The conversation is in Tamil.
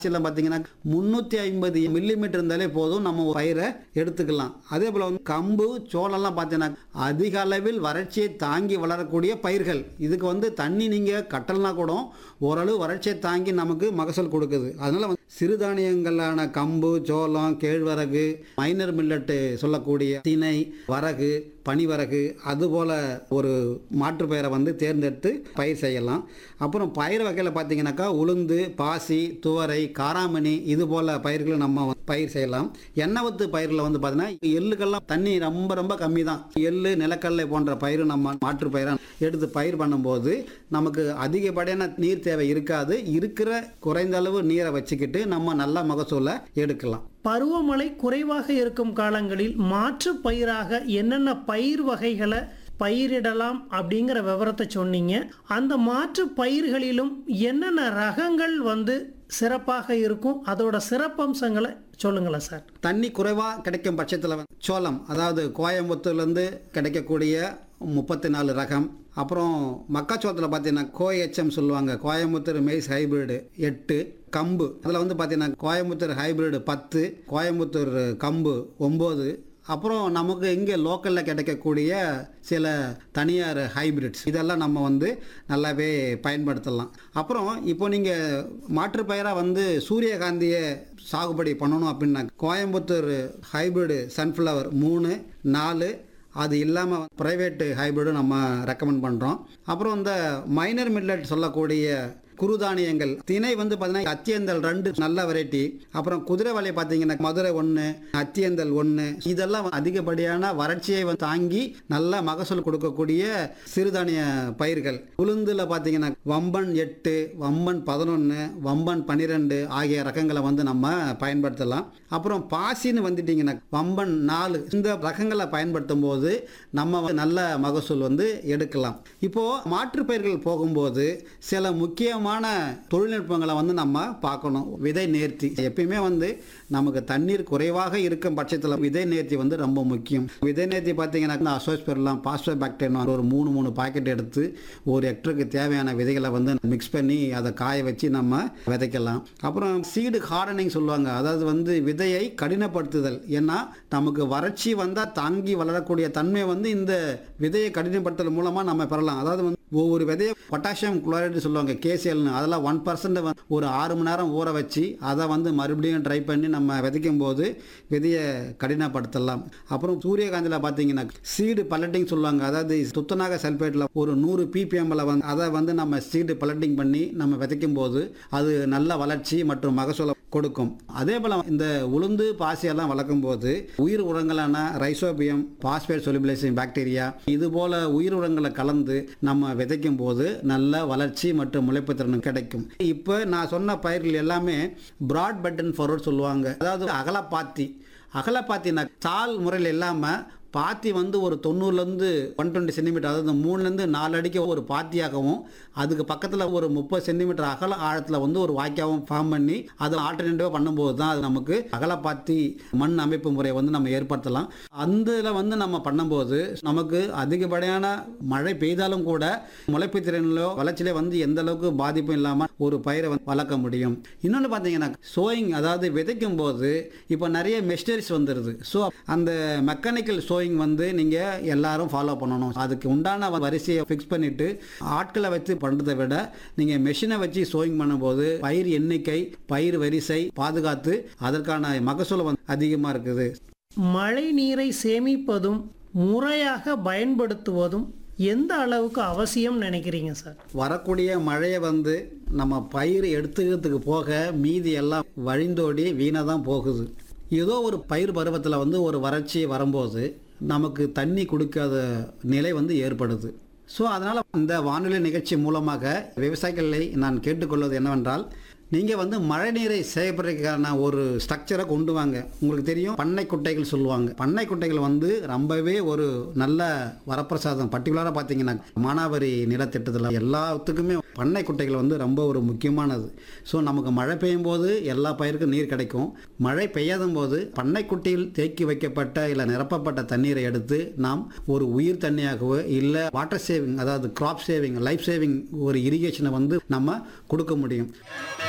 சில பார்த்தீங்கன்னா முந்நூற்றி ஐம்பது மில்லிமீட்டர் இருந்தாலே போதும் நம்ம பயிரை எடுத்துக்கலாம் அதே போல் வந்து கம்பு சோளம்லாம் பார்த்தீங்கன்னா அதிக அளவில் வறட்சியை தாங்கி வளரக்கூடிய பயிர்கள் இதுக்கு வந்து தண்ணி நீங்கள் கட்டலனா கூட ஓரளவு வறட்சியை தாங்கி நமக்கு மகசூல் கொடுக்குது அதனால வந்து சிறுதானியங்களான கம்பு சோளம் கேழ்வரகு மைனர் மில்லட்டு சொல்லக்கூடிய திணை வரகு பனிவரகு அதுபோல் ஒரு மாற்று பயிரை வந்து தேர்ந்தெடுத்து பயிர் செய்யலாம் அப்புறம் பயிர் வகையில் பார்த்தீங்கன்னாக்கா உளுந்து பாசி துவரை காராமணி இது போல் பயிர்களை நம்ம வந்து பயிர் செய்யலாம் எண்ணெய் வத்து பயிரில் வந்து பார்த்தீங்கன்னா எள்ளுக்கெல்லாம் தண்ணி ரொம்ப ரொம்ப கம்மி தான் எள்ளு நிலக்கடலை போன்ற பயிர் நம்ம மாற்று பயிராக எடுத்து பயிர் பண்ணும்போது நமக்கு அதிகப்படியான நீர் தேவை இருக்காது இருக்கிற குறைந்த அளவு நீரை வச்சுக்கிட்டு நம்ம நல்ல மகசூலை எடுக்கலாம் பருவமழை குறைவாக இருக்கும் காலங்களில் மாற்று பயிராக என்னென்ன பயிர் வகைகளை பயிரிடலாம் அப்படிங்கிற விவரத்தை சொன்னீங்க அந்த மாற்று பயிர்களிலும் என்னென்ன ரகங்கள் வந்து சிறப்பாக இருக்கும் அதோட சிறப்பம்சங்களை சொல்லுங்களேன் சார் தண்ணி குறைவாக கிடைக்கும் பட்சத்தில் வந்து சோளம் அதாவது கோயம்புத்தூர்லேருந்து கிடைக்கக்கூடிய முப்பத்தி நாலு ரகம் அப்புறம் மக்காச்சோளத்தில் பார்த்தீங்கன்னா கோஎச்எம் சொல்லுவாங்க கோயம்புத்தூர் மெய்ஸ் ஹைபிரிடு எட்டு கம்பு அதில் வந்து பார்த்தீங்கன்னா கோயம்புத்தூர் ஹைபிரிடு பத்து கோயம்புத்தூர் கம்பு ஒம்பது அப்புறம் நமக்கு இங்கே லோக்கலில் கிடைக்கக்கூடிய சில தனியார் ஹைபிரிட்ஸ் இதெல்லாம் நம்ம வந்து நல்லாவே பயன்படுத்தலாம் அப்புறம் இப்போ நீங்கள் மாற்றுப்பயிராக வந்து சூரியகாந்தியை சாகுபடி பண்ணணும் அப்படின்னா கோயம்புத்தூர் ஹைபிரிடு சன்ஃப்ளவர் மூணு நாலு அது இல்லாமல் ப்ரைவேட்டு ஹைபிரிடும் நம்ம ரெக்கமெண்ட் பண்ணுறோம் அப்புறம் இந்த மைனர் மில்லட் சொல்லக்கூடிய குறுதானியங்கள் திணை வந்து பார்த்தீங்கன்னா அத்தியந்தல் ரெண்டு நல்ல வெரைட்டி அப்புறம் குதிரைவாலி பார்த்தீங்கன்னா மதுரை ஒன்று அத்தியந்தல் ஒன்று இதெல்லாம் அதிகப்படியான வறட்சியை வந்து தாங்கி நல்ல மகசூல் கொடுக்கக்கூடிய சிறுதானிய பயிர்கள் உளுந்துல பார்த்தீங்கன்னா வம்பன் எட்டு வம்பன் பதினொன்று வம்பன் பன்னிரெண்டு ஆகிய ரகங்களை வந்து நம்ம பயன்படுத்தலாம் அப்புறம் பாசின்னு வந்துட்டிங்கன்னா வம்பன் நாலு இந்த ரகங்களை பயன்படுத்தும் போது நம்ம வந்து நல்ல மகசூல் வந்து எடுக்கலாம் இப்போ மாற்று பயிர்கள் போகும்போது சில முக்கியமான தொழில்நுட்பங்களை வந்து நம்ம பார்க்கணும் விதை நேர்த்தி எப்பயுமே வந்து நமக்கு தண்ணீர் குறைவாக இருக்கும் பட்சத்தில் விதை நேர்த்தி வந்து ரொம்ப முக்கியம் விதை நேர்த்தி பார்த்தீங்கன்னா அசோஸ்பெர்லாம் பாஸ்போ பாக்டீரியா ஒரு மூணு மூணு பாக்கெட் எடுத்து ஒரு ஹெக்டருக்கு தேவையான விதைகளை வந்து மிக்ஸ் பண்ணி அதை காய வச்சு நம்ம விதைக்கலாம் அப்புறம் சீடு ஹார்டனிங் சொல்லுவாங்க அதாவது வந்து விதையை கடினப்படுத்துதல் ஏன்னா நமக்கு வறட்சி வந்தால் தாங்கி வளரக்கூடிய தன்மை வந்து இந்த விதையை கடினப்படுத்துதல் மூலமாக நம்ம பெறலாம் அதாவது வந்து ஒவ்வொரு விதையை பொட்டாசியம் குளோரைடு சொல்லுவாங்க கேசியல்னு அதெல்லாம் ஒன் பர்சன்ட் ஒரு ஆறு மணி நேரம் ஊற வச்சு அதை வந்து மறுபடியும் ட்ரை பண்ணி நம்ம விதைக்கும் போது விதையை கடினப்படுத்தலாம் அப்புறம் சூரியகாந்தியில் பார்த்தீங்கன்னா சீடு பல்லட்டிங் சொல்லுவாங்க அதாவது துத்தநாக சல்பேட்டில் ஒரு நூறு பிபிஎம்மில் வந்து அதை வந்து நம்ம சீடு பல்லட்டிங் பண்ணி நம்ம விதைக்கும் போது அது நல்ல வளர்ச்சி மற்றும் மகசூலை கொடுக்கும் அதே போல் இந்த உளுந்து பாசியெல்லாம் வளர்க்கும் போது உயிர் உரங்களான ரைசோபியம் பாஸ்பேட் சொலிபிலைசிங் பாக்டீரியா இது போல உயிர் உரங்களை கலந்து நம்ம விதைக்கும் போது நல்ல வளர்ச்சி மற்றும் முளைப்பு திறன் கிடைக்கும் இப்போ நான் சொன்ன பயிர்கள் எல்லாமே பிராட் பட்டன் ஃபார்வர்ட் சொல்லுவாங்க அதாவது அகலப்பாத்தி அகலப்பாத்தினா தாள் முறையில் இல்லாமல் பாத்தி வந்து ஒரு தொண்ணூறுலேருந்து ஒன் டுவெண்ட்டி சென்டிமீட்டர் அதாவது மூணுலேருந்து நாலு அடிக்கு ஒரு பாத்தியாகவும் அதுக்கு பக்கத்தில் ஒரு முப்பது சென்டிமீட்டர் அகல ஆழத்தில் வந்து ஒரு வாய்க்காவும் ஃபார்ம் பண்ணி அதை ஆல்டர்னேட்டிவாக பண்ணும்போது தான் அது நமக்கு அகலப்பாத்தி மண் அமைப்பு முறையை வந்து நம்ம ஏற்படுத்தலாம் அந்த இதில் வந்து நம்ம பண்ணும்போது நமக்கு அதிகப்படியான மழை பெய்தாலும் கூட முளைப்பு திறனிலோ வளர்ச்சியிலே வந்து எந்த அளவுக்கு பாதிப்பும் இல்லாமல் ஒரு பயிரை வந்து வளர்க்க முடியும் இன்னொன்று பார்த்தீங்கன்னா சோயிங் அதாவது விதைக்கும் போது இப்போ நிறைய மெஷினரிஸ் வந்துடுது ஸோ அந்த மெக்கானிக்கல் சோயிங் வந்து நீங்கள் எல்லாரும் ஃபாலோ பண்ணணும் அதுக்கு உண்டான வரிசையை ஃபிக்ஸ் பண்ணிவிட்டு ஆட்களை வச்சு பண்ணுறதை விட நீங்கள் மெஷினை வச்சு சோயிங் பண்ணும்போது பயிர் எண்ணிக்கை பயிர் வரிசை பாதுகாத்து அதற்கான மகசூல் வந்து அதிகமாக இருக்குது மழை நீரை சேமிப்பதும் முறையாக பயன்படுத்துவதும் எந்த அளவுக்கு அவசியம் நினைக்கிறீங்க சார் வரக்கூடிய மழையை வந்து நம்ம பயிர் எடுத்துக்கிறதுக்கு போக மீதி எல்லாம் வழிந்தோடி வீணாக தான் போகுது ஏதோ ஒரு பயிர் பருவத்தில் வந்து ஒரு வறட்சி வரும்போது நமக்கு தண்ணி கொடுக்காத நிலை வந்து ஏற்படுது ஸோ அதனால் இந்த வானிலை நிகழ்ச்சி மூலமாக விவசாயிகளை நான் கேட்டுக்கொள்வது என்னவென்றால் நீங்கள் வந்து மழை நீரை சேகரிக்கிறதுக்கான ஒரு ஸ்ட்ரக்சரை கொண்டு வாங்க உங்களுக்கு தெரியும் பண்ணை குட்டைகள் சொல்லுவாங்க பண்ணை குட்டைகள் வந்து ரொம்பவே ஒரு நல்ல வரப்பிரசாதம் பர்டிகுலராக பார்த்தீங்கன்னா மானாவாரி நிலத்திட்டத்தில் எல்லாத்துக்குமே பண்ணை குட்டைகள் வந்து ரொம்ப ஒரு முக்கியமானது ஸோ நமக்கு மழை பெய்யும் போது எல்லா பயிருக்கும் நீர் கிடைக்கும் மழை பெய்யாத போது பண்ணை குட்டையில் தேக்கி வைக்கப்பட்ட இல்லை நிரப்பப்பட்ட தண்ணீரை எடுத்து நாம் ஒரு உயிர் தண்ணியாகவோ இல்லை வாட்டர் சேவிங் அதாவது கிராப் சேவிங் லைஃப் சேவிங் ஒரு இரிகேஷனை வந்து நம்ம கொடுக்க முடியும்